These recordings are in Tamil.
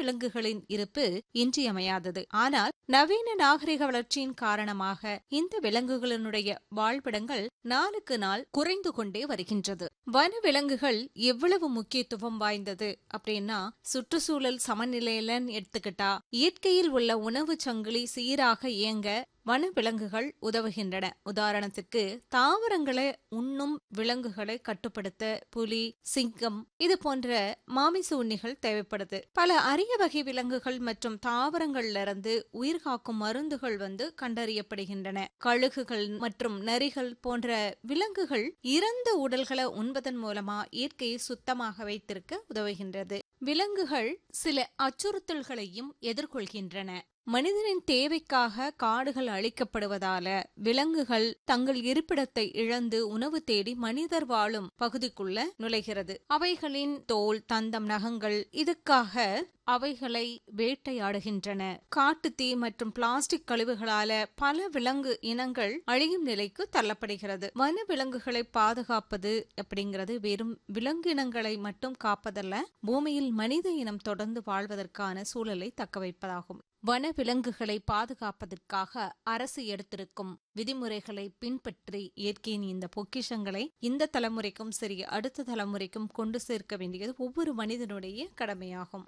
வனவிலங்குகளின் இருப்பு இன்றியமையாதது ஆனால் நவீன நாகரிக வளர்ச்சியின் காரணமாக இந்த விலங்குகளினுடைய வாழ்விடங்கள் நாளுக்கு நாள் குறைந்து கொண்டே வருகின்றது வனவிலங்குகள் எவ்வளவு முக்கியத்துவம் வாய்ந்தது அப்படின்னா சுற்றுச்சூழல் சமநிலையிலன்னு எடுத்துக்கிட்டா இயற்கையில் உள்ள உணவு சங்கிலி சீராக இயங்க வனவிலங்குகள் உதவுகின்றன உதாரணத்திற்கு தாவரங்களை உண்ணும் விலங்குகளை கட்டுப்படுத்த புலி சிங்கம் இது போன்ற மாமிச உண்ணிகள் தேவைப்படுது பல அரிய வகை விலங்குகள் மற்றும் தாவரங்கள்ல இருந்து உயிர்காக்கும் மருந்துகள் வந்து கண்டறியப்படுகின்றன கழுகுகள் மற்றும் நரிகள் போன்ற விலங்குகள் இறந்த உடல்களை உண்பதன் மூலமா இயற்கையை சுத்தமாக வைத்திருக்க உதவுகின்றது விலங்குகள் சில அச்சுறுத்தல்களையும் எதிர்கொள்கின்றன மனிதனின் தேவைக்காக காடுகள் அழிக்கப்படுவதால விலங்குகள் தங்கள் இருப்பிடத்தை இழந்து உணவு தேடி மனிதர் வாழும் பகுதிக்குள்ள நுழைகிறது அவைகளின் தோல் தந்தம் நகங்கள் இதுக்காக அவைகளை வேட்டையாடுகின்றன காட்டுத்தீ மற்றும் பிளாஸ்டிக் கழிவுகளால பல விலங்கு இனங்கள் அழியும் நிலைக்கு தள்ளப்படுகிறது வன விலங்குகளை பாதுகாப்பது அப்படிங்கிறது வெறும் விலங்கினங்களை மட்டும் காப்பதல்ல பூமியில் மனித இனம் தொடர்ந்து வாழ்வதற்கான சூழலை தக்கவைப்பதாகும் வன விலங்குகளை பாதுகாப்பதற்காக அரசு எடுத்திருக்கும் விதிமுறைகளை பின்பற்றி இயற்கையின் இந்த பொக்கிஷங்களை இந்த தலைமுறைக்கும் சரி அடுத்த தலைமுறைக்கும் கொண்டு சேர்க்க வேண்டியது ஒவ்வொரு மனிதனுடைய கடமையாகும்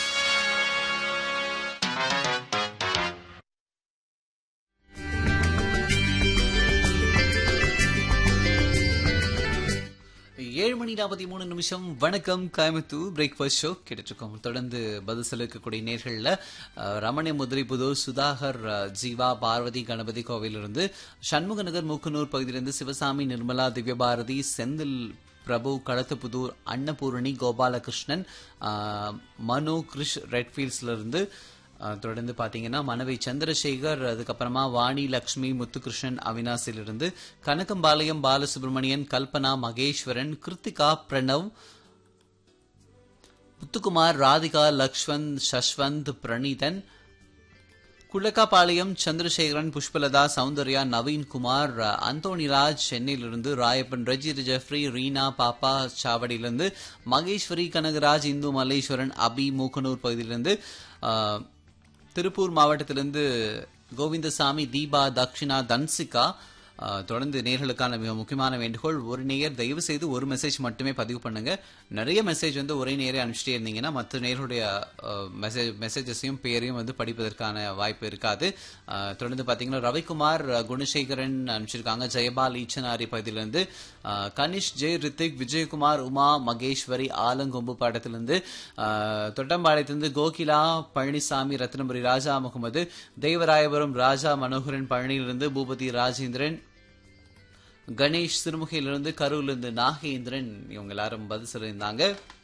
ஏழு மணி நாற்பத்தி மூணு நிமிஷம் வணக்கம் கோயம்புத்தூர் பிரேக்ஃபாஸ்ட் ஷோ கேட்டுருக்கோம் தொடர்ந்து பதில் செலுக்கக்கூடிய நேர்களில் ரமணி முதிரிபுதூர் சுதாகர் அஹ், ஜீவா பார்வதி கணபதி கோவிலிருந்து சண்முகநகர் மூக்கனூர் பகுதியிலிருந்து சிவசாமி நிர்மலா திவ்யபாரதி செந்தில் பிரபு களத்துப்புதூர் அன்னபூரணி கோபாலகிருஷ்ணன் அஹ், மனு கிருஷ் ரெட்ஃபீல்ட்ஸ்ல இருந்து அஹ், தொடர்ந்து பாத்தீங்கன்னா மனைவி சந்திரசேகர் அதுக்கப்புறமா வாணி லக்ஷ்மி முத்துகிருஷ்ணன் அவினாசிலிருந்து கனகம்பாளையம் பாலசுப்ரமணியன் கல்பனா மகேஸ்வரன் கிருத்திகா பிரணவ் முத்துக்குமார் ராதிகா லக்ஷ்வந்த் சஷ்வந்த் பிரணீதன் குள்ளக்காபாளையம் சந்திரசேகரன் புஷ்பலதா சௌந்தர்யா நவீன்குமார் அந்தோணிராஜ் சென்னையிலிருந்து ராயப்பன் ரஜி ஜெஃப்ரி ரீனா பாப்பா சாவடியிலிருந்து மகேஸ்வரி கனகராஜ் இந்து மல்லேஸ்வரன் அபி மூக்கனூர் பகுதியிலிருந்து அஹ், திருப்பூர் மாவட்டத்திலிருந்து கோவிந்தசாமி தீபா தக்ஷிணா தன்சிகா அஹ், தொடர்ந்து நேர்களுக்கான மிக முக்கியமான வேண்டுகோள் ஒரு நேயர் தயவு செய்து ஒரு மெசேஜ் மட்டுமே பதிவு பண்ணுங்க நிறைய மெசேஜ் வந்து ஒரே நேரே அனுப்பிச்சிட்டே இருந்தீங்கன்னா மற்ற நேர்களுடைய மெசேஜ் மெசேஜஸையும் பேரையும் வந்து படிப்பதற்கான வாய்ப்பு இருக்காது அஹ், தொடர்ந்து பார்த்தீங்கன்னா ரவிக்குமார் அஹ், குணசேகரன் அனுப்பிச்சிருக்காங்க ஜெயபால் ஈச்சனாரி பகுதியிலிருந்து அஹ், கனிஷ் ஜெய் ரித்திக் விஜயகுமார் உமா மகேஸ்வரி ஆலங்கொம்பு பாடத்திலிருந்து அஹ், தொட்டம்பாளையத்திலிருந்து கோகிலா பழனிசாமி ரத்னபுரி ராஜா முகமது தேவராயபுரம் ராஜா மனோகரன் பழனியிலிருந்து பூபதி ராஜேந்திரன் கணேஷ் சிறுமுகையிலிருந்து கரூர்லேருந்து நாகேந்திரன் இவங்க எல்லாரும் பதில் சொல்லியிருந்தாங்க